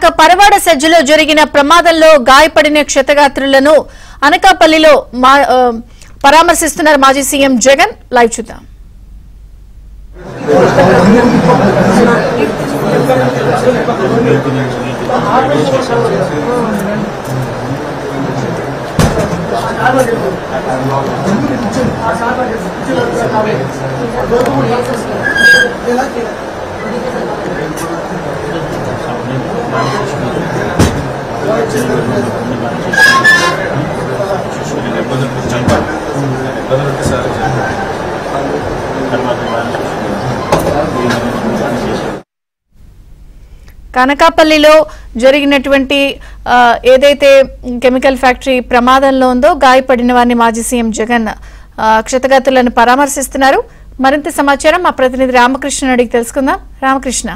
ఇక పరవాడ సజ్జలో జరిగిన ప్రమాదంలో గాయపడిన క్షతగాత్రులను అనకాపల్లిలో మా ఆ, పరామర్శిస్తున్నారు మాజీ సీఎం జగన్ లైవ్ చూద్దాం ఇబ్బందులు చంపాలి ఇబ్బందులు ఉంటే సార్ కనకాపల్లిలో జరిగినటువంటి ఆ, ఏదైతే కెమికల్ ఫ్యాక్టరీ ప్రమాదంలో ఉందో గాయపడిన వారిని మాజీ సీఎం జగన్ ఆ, క్షతగాత్రులను పరామర్శిస్తున్నారు మరింత సమాచారం మా ప్రతినిధి రామకృష్ణ అడిగి తెలుసుకుందాం రామకృష్ణ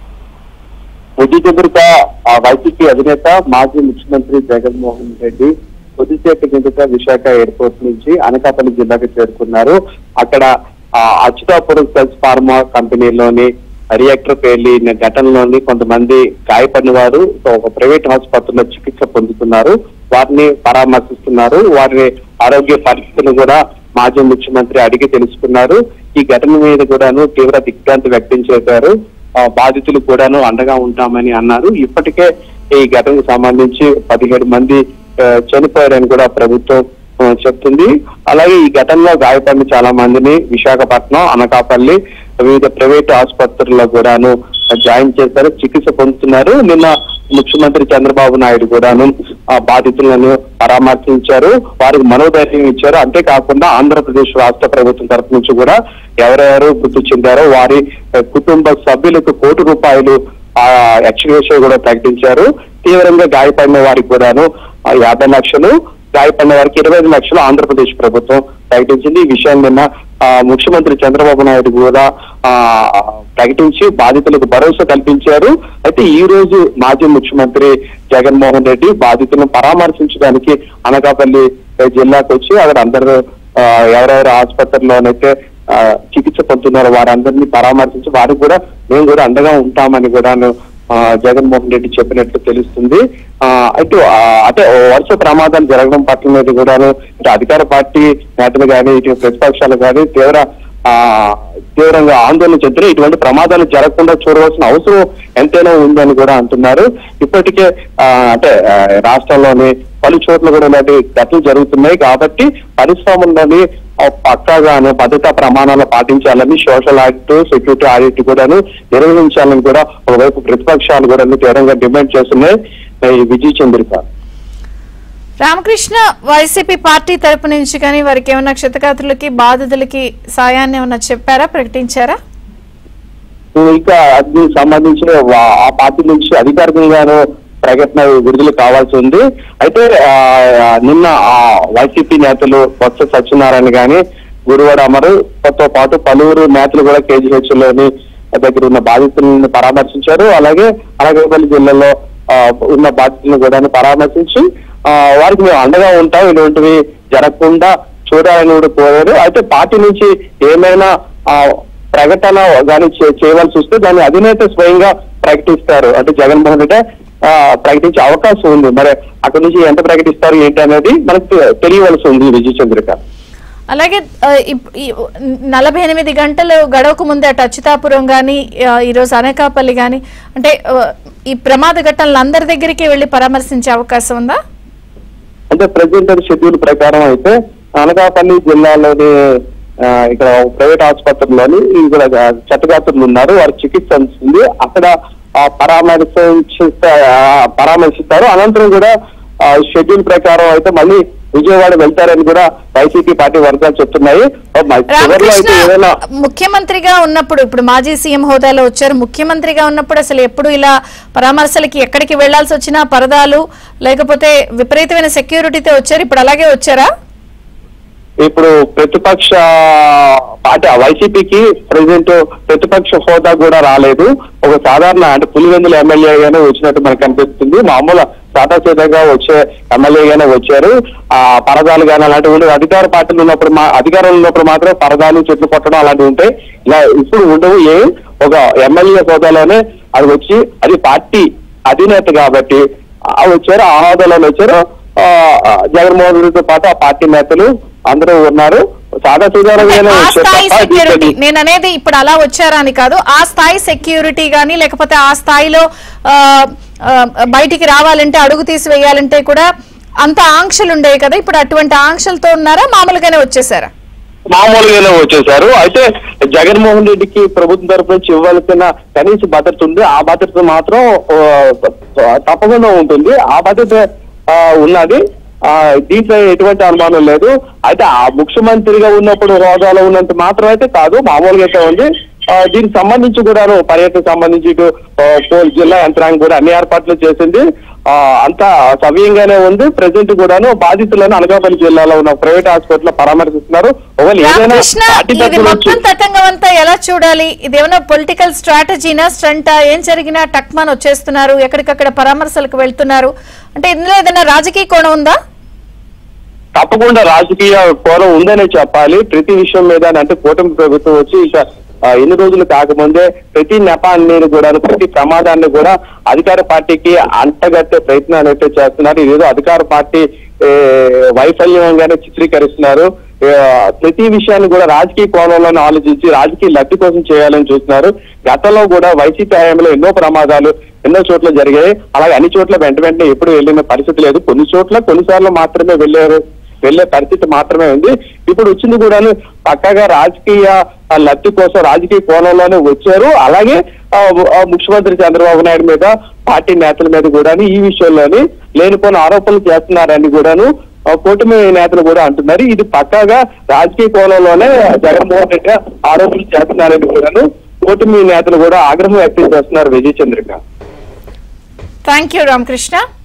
కొద్దిసేపటిక ఆ వైసీపీ అధినేత మాజీ ముఖ్యమంత్రి జగన్మోహన్ రెడ్డి కొద్దిసేపటి కిందట విశాఖ ఎయిర్పోర్ట్ నుంచి అనకాపల్లి జిల్లాకు చేరుకున్నారు అక్కడ ఆ, అచ్యుతాపురం సెల్స్ ఫార్మా కంపెనీలోని రియాక్టర్ పేలిన ఘటనలోని కొంతమంది గాయపడిన వారు ఒక ప్రైవేట్ ఆసుపత్రిలో చికిత్స పొందుతున్నారు వారిని పరామర్శిస్తున్నారు వారి ఆరోగ్య పరిస్థితులు కూడా మాజీ ముఖ్యమంత్రి అడిగి తెలుసుకున్నారు ఈ ఘటన మీద కూడాను తీవ్ర దిగ్భ్రాంతి వ్యక్తం చేశారు ఆ, బాధితులు కూడాను అండగా ఉంటామని అన్నారు ఇప్పటికే ఈ ఘటనకు సంబంధించి పదిహేడు మంది ఆ, చనిపోయారని కూడా ప్రభుత్వం ఆ, చెప్తుంది అలాగే ఈ ఘటనలో గాయపడిన చాలా మందిని విశాఖపట్నం అనకాపల్లి వివిధ ప్రైవేట్ ఆసుపత్రుల్లో కూడాను జాయిన్ చేశారు చికిత్స పొందుతున్నారు నిన్న ముఖ్యమంత్రి చంద్రబాబు నాయుడు కూడాను ఆ బాధితులను పరామర్శించారు వారికి మనోధైర్యం ఇచ్చారు అంతేకాకుండా ఆంధ్రప్రదేశ్ రాష్ట్ర ప్రభుత్వం తరఫు నుంచి కూడా ఎవరెవరు మృతి చెందారో వారి ఆ, కుటుంబ సభ్యులకు కోటి రూపాయలు ఆ ఎక్స్గ్రేషియో కూడా ప్రకటించారు తీవ్రంగా గాయపడిన వారికి కూడాను ఆ, యాభై లక్షలు గాయపడిన వారికి ఇరవై ఐదు లక్షలు ఆంధ్రప్రదేశ్ ప్రభుత్వం ప్రకటించింది ఈ విషయం నిన్న ఆ, ముఖ్యమంత్రి చంద్రబాబు నాయుడు కూడా ఆ, ప్రకటించి బాధితులకు భరోసా కల్పించారు అయితే ఈ రోజు మాజీ ముఖ్యమంత్రి జగన్మోహన్ రెడ్డి బాధితులను పరామర్శించడానికి అనకాపల్లి జిల్లాకు వచ్చి అక్కడ అందరూ ఆ, ఎవరెవరు ఆసుపత్రిలోనైతే ఆ, చికిత్స పొందుతున్నారో వారందరినీ పరామర్శించి వారికి కూడా మేము కూడా అండగా ఉంటామని కూడా ఆ, జగన్మోహన్ రెడ్డి చెప్పినట్లు తెలుస్తుంది ఆ, అయితే ఆ, అంటే వరుస ప్రమాదాలు జరగడం పట్ల మీద కూడాను ఇటు అధికార పార్టీ నేతలు కానీ ఇటు ప్రతిపక్షాలు కానీ తీవ్ర ఆ తీవ్రంగా ఆందోళన చెందుతారు ఇటువంటి ప్రమాదాలు జరగకుండా చూడవలసిన అవసరం ఎంతైనా ఉందని కూడా అంటున్నారు ఇప్పటికే ఆ, అంటే ఆ, రాష్ట్రంలోని పలు చోట్ల కూడా ఇలాంటి ఘటనలు జరుగుతున్నాయి కాబట్టి పరిశ్రమల్లోని ఆ, పక్కాగాను భద్రతా ప్రమాణాలు పాటించాలని సోషల్ యాక్ట్ సెక్యూరిటీ ఆడిట్ కూడాను నిర్వహించాలని కూడా ఒకవైపు ప్రతిపక్షాలు కూడా తీవ్రంగా డిమాండ్ చేస్తున్నాయి ఈ విజయ్ చంద్రిక రామకృష్ణ వైసీపీ పార్టీ తరపు నుంచి కానీ వారికి ఏమైనా క్షతగాత్రులకి బాధితులకి సాయాన్ని ఏమైనా చెప్పారా ప్రకటించారా ఇంకా దీనికి సంబంధించి వా- ఆ పార్టీ నుంచి అధికారికంగాను ప్రకటన విడుదల కావాల్సి ఉంది అయితే ఆ, నిన్న ఆ వైసీపీ నేతలు బొత్స సత్యనారాయణ గాని గురువాడ అమరు తో పాటు పలువురు నేతలు కూడా కేజీహెచ్ లోని దగ్గర ఉన్న బాధితులను పరామర్శించారు అలాగే అనకాపల్లి జిల్లాలో ఆ, ఉన్న బాధితులను కూడా పరామర్శించి ఆ, వారికి మేము అండగా ఉంటాం ఇటువంటివి జరగకుండా చూడాలని కూడా కోరారు అయితే పార్టీ నుంచి ఏమైనా ఆ, ప్రకటన కానీ చేయవలసి వస్తే దాన్ని అధినేత స్వయంగా ప్రకటిస్తారు అంటే జగన్మోహన్ రెడ్డి ఆ, ప్రకటించే అవకాశం ఉంది మరి అక్కడి నుంచి ఎంత ప్రకటిస్తారు ఏంటి అనేది మనకు తె- తెలియవలసి ఉంది విజయ చంద్రిక అలాగే ఆ, ఇప్- ఈ నలభై ఎనిమిది గంటలు గడవక ముందే అటు అచ్యుతాపురం కానీ ఈరోజు అనకాపల్లి కానీ అంటే ఆ, ఈ ప్రమాద ఘటనలు అందరి దగ్గరికి వెళ్ళి పరామర్శించే అవకాశం ఉందా అంటే ప్రెసిడెంట్ షెడ్యూల్ ప్రకారం అయితే అనకాపల్లి జిల్లాలోని ఆ, ఇక్కడ ఒక ప్రైవేట్ ఆసుపత్రిలోని ఇక్కడ చట్టగాత్రులు ఉన్నారు వారి చికిత్స అందుతుంది అక్కడ ఆ, పరామర్శిస్తా ఆ, పరామర్శిస్తారు అనంతరం కూడా ఆ, షెడ్యూల్ ప్రకారం అయితే మళ్ళీ విజయవాడ వెళ్తారని కూడా వైసీపీ పార్టీ వర్గాలు చెప్తున్నాయి మరి చివరిలో అయితే రామకృష్ణ ఏదైనా ముఖ్యమంత్రిగా ఉన్నప్పుడు ఇప్పుడు మాజీ సీఎం హోదాలో వచ్చారు ముఖ్యమంత్రిగా ఉన్నప్పుడు అసలు ఎప్పుడు ఇలా పరామర్శలకి ఎక్కడికి వెళ్లాల్సి వచ్చినా పరదాలు లేకపోతే విపరీతమైన సెక్యూరిటీతో వచ్చారు ఇప్పుడు అలాగే వచ్చారా ఇప్పుడు ప్రతిపక్ష పార్టీ వైసీపీకి ప్రెసిడెంట్ ప్రతిపక్ష హోదా కూడా రాలేదు ఒక సాధారణ అంటే పులివెందుల ఎమ్మెల్యేగానే వచ్చినట్టు మనకు కనిపిస్తుంది మామూలు సాదాసీదాగా వచ్చే ఎమ్మెల్యేగానే వచ్చారు ఆ పరదాలు కానీ అలాంటివి ఉండవు అధికార పార్టీలు ఉన్నప్పుడు మా అధికారంలో ఉన్నప్పుడు మాత్రం పరదాలు చెట్లు కొట్టడం అలాంటివి ఉంటాయి ఇలా ఇప్పుడు ఉండవు ఏం ఒక ఎమ్మెల్యే హోదాలోనే అది వచ్చి అది పార్టీ అధినేత కాబట్టి ఆ వచ్చారు ఆ హోదాలో వచ్చారు ఆ, ఆ, జగన్మోహన్ రెడ్డితో పాటు ఆ పార్టీ నేతలు అందరూ ఉన్నారు సాదా సీతారామయ్యనే ఆ వచ్చారు స్థాయి తప్ప సెక్యూరిటీ దీంట్లో- నేను అనేది ఇప్పుడు అలా వచ్చారా అని కాదు ఆ స్థాయి సెక్యూరిటీ గానీ లేకపోతే ఆ స్థాయిలో ఆ, ఆ, బయటికి రావాలంటే అడుగు తీసివేయాలంటే కూడా అంత ఆంక్షలు ఉండేవి కదా ఇప్పుడు అటువంటి ఆంక్షలతో ఉన్నారా మామూలుగానే వచ్చేసారా మామూలుగానే వచ్చేసారు అయితే జగన్మోహన్ రెడ్డికి ప్రభుత్వం తరపు నుంచి ఇవ్వాల్సిన కనీస భద్రత ఉంది ఆ భద్రత మాత్రం ఆ, తప్పకుండా ఉంటుంది ఆ భద్రత ఆ, ఉన్నది ఆ, దీంట్లో ఎటువంటి అనుమానం లేదు అయితే ఆ ముఖ్యమంత్రిగా ఉన్నప్పుడు హోదాలో ఉన్నంత మాత్రం అయితే కాదు మామూలుగా అయితే ఉంది ఆ, దీనికి సంబంధించి కూడాను పర్యటన సంబంధించి ఇటు ఆ, పోలీస్ జిల్లా యంత్రాంగం కూడా అన్ని ఏర్పాట్లు చేసింది ఆ, అంతా సవ్యంగానే ఉంది ప్రజెంట్ కూడాను బాధితులను అనకాపల్లి జిల్లాలో ఉన్న ప్రైవేట్ హాస్పిటల్ పరామర్శిస్తున్నారు ఒకవేళ ఏదైనా రామకృష్ణ పార్టీ ఇది తరఫు నుంచి మొత్తం తతంగం అంతా ఎలా చూడాలి ఇది ఏమైనా పొలిటికల్ స్ట్రాటజీనా స్ట్రంటా ఏం జరిగినా టక్మాన్ వచ్చేస్తున్నారు ఎక్కడికక్కడ పరామర్శలకు వెళ్తున్నారు అంటే ఇందులో ఏదైనా రాజకీయ కోణం ఉందా తప్పకుండా రాజకీయ కోణం ఉందనే చెప్పాలి ప్రతి విషయం మీద అంటే కూటమి ప్రభుత్వం వచ్చి ఇక ఆ, ఎన్ని రోజులు కాకముందే ప్రతి నెపాన్ని కూడా ప్రతి ప్రమాదాన్ని కూడా అధికార పార్టీకి అంటగట్టే ప్రయత్నాలు అయితే చేస్తున్నారు ఇదేదో అధికార పార్టీ ఏ, వైఫల్యంగానే చిత్రీకరిస్తున్నారు ఏ, ప్రతి విషయాన్ని కూడా రాజకీయ కోణంలోనే ఆలోచించి రాజకీయ లబ్ధి కోసం చేయాలని చూస్తున్నారు గతంలో కూడా వైసీపీ హయాంలో ఎన్నో ప్రమాదాలు ఎన్నో చోట్ల జరిగాయి అలాగే అన్ని చోట్ల వెంట వెంటనే ఎప్పుడు వెళ్ళిన పరిస్థితి లేదు కొన్ని చోట్ల కొన్నిసార్లు మాత్రమే వెళ్ళారు వెళ్లే పరిస్థితి మాత్రమే ఉంది ఇప్పుడు వచ్చింది కూడా పక్కగా రాజకీయ ఆ, లబ్ధి కోసం రాజకీయ కోణంలోనే వచ్చారు అలాగే ఆ, ఆ, ముఖ్యమంత్రి చంద్రబాబు నాయుడు మీద పార్టీ నేతల మీద కూడా ఈ విషయంలోని లేనిపోయిన ఆరోపణలు చేస్తున్నారని కూడాను ఆ, కూటమి నేతలు కూడా అంటున్నారు ఇది పక్కాగా రాజకీయ కోణంలోనే జగన్మోహన్ రెడ్డి ఆరోపణలు చేస్తున్నారని కూడాను కూటమి నేతలు కూడా ఆగ్రహం వ్యక్తం చేస్తున్నారు విజయ్ చంద్రిక థ్యాంక్ యూ రామకృష్ణ